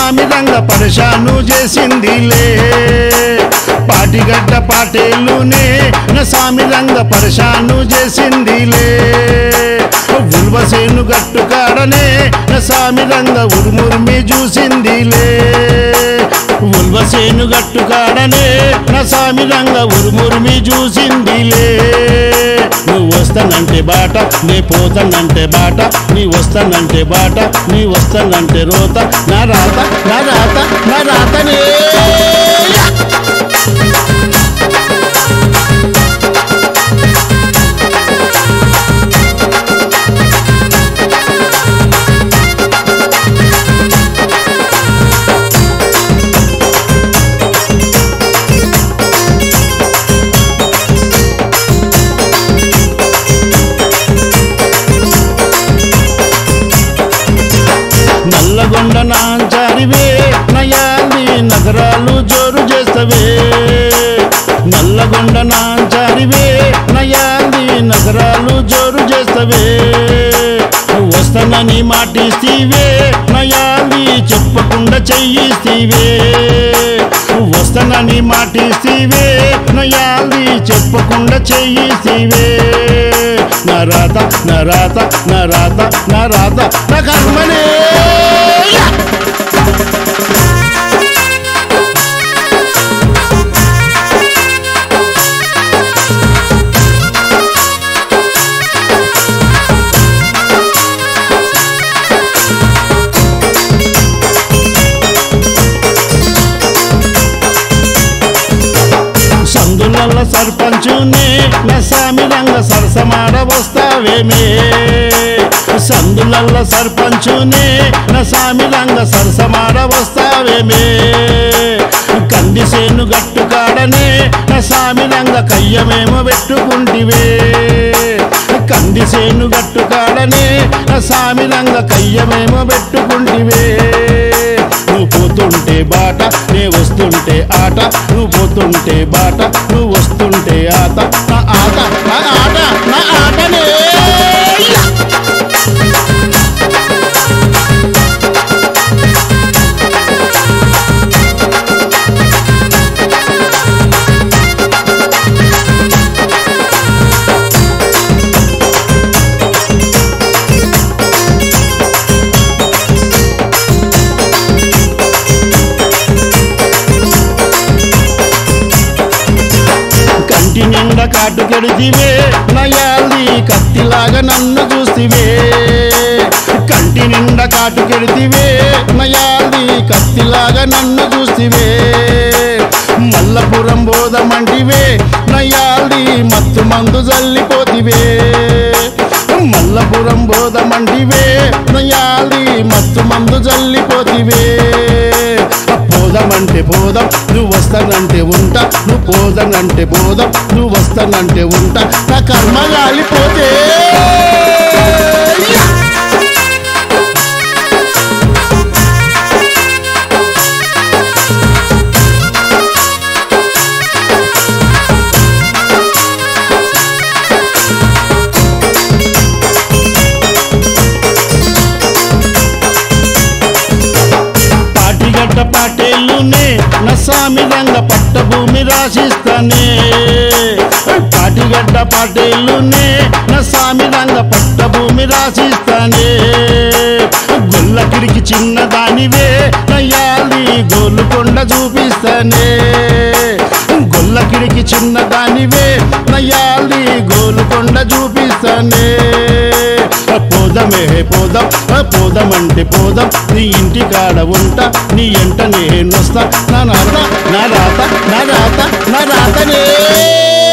స్వామి రంగ పరశాను చేసిందిలే పాటిగడ్డ పాటేలునే నా స్వామి రంగ పరశాను చేసిందిలే ఉల్వసేను గట్టు కాడనే నా స్వామి రంగ ఉరుమురిమి చూసిందిలే ఉల్వసేను గట్టు కాడనే నా స్వామి రంగ ఉరుమురిమి చూసిందిలే నువ్వు వస్తానంటే బాట నీ పోతానంటే బాట నీ వస్తానంటే బాట నీ వస్తానంటే రోత నా రాత నా రాత నా రాతనే నల్లగొండ నాంచారివే నయాలి నగరాలు జోరు చేస్తవే నల్లగొండ నాంచారివే నయాలి నగరాలు జోరు చేస్తవే వస్తానని మాటిస్తీవే నయాలి చెప్పకుండా చెయ్యిస్తీవే వస్తానని మాటిస్తీవే నయాలి చెప్పకుండా చెయ్యిస్తీవే నా రాత నా రాత నా రాత నా రాత నా కర్మనే సందులల్ల సర్పంచునే నా సామి రంగ సరసమాడ వస్తావేమే సందులల్ల సర్పంచునే నా సామి రంగ సరసమాడ వస్తావేమే కంది సేను గట్టు కాడనే నా సామి రంగ కయ్యమేమో పెట్టుకుంటివే కంది సేను గట్టు కాడనే నా సామి రంగ కయ్యమేమో పెట్టుకుంటివే నువ్వు పోతుంటే బాట నే వస్తుంటే ఆట నువ్వు పోతుంటే బాట నువ్వు వస్తుంటే ఆట నా ఆట నా ఆట నా ఆటనే కంటి నిండా కాటు కెడితివే నయాలి కత్తిలాగా నన్ను చూసివే కంటి నిండా కాటు కెడితివే నయాలి కత్తిలాగా నన్ను చూసివే మల్లపురం బోధమంటివే నయాలి మత్తు మందు జల్లిపోతివే మల్లపురం బోధమంటివే నయాలి మత్తు మందు జల్లిపోతివే పోదామంటే పోదాం నువ్వు వస్తానంటే ఉంటా నువ్వు పోదానంటే పోదాం నువ్వు వస్తానంటే ఉంటా నా కర్మ గాలిపోతే పాటిగడ్డ పాటేళ్ళునే నసామి రంగ పట్ట భూమి రాసిస్తానే పాటిగడ్డ పాటేళ్ళునే నసామి రంగ పట్ట భూమి రాసిస్తానే గొల్లకిడికి చిన్నదానివే నయ్యాలి గోలుకొండ చూపిస్తానే గొల్లకిడికి చిన్నదానివే నయ్యాలి గోలుకొండ చూపిస్తానే పోదమే పోదాం పోదామంటే పోదాం నీ ఇంటి కాడ ఉంటా నీ ఎంట నేనొస్తా నా రాత నా రాత నా రాత నా రాతనే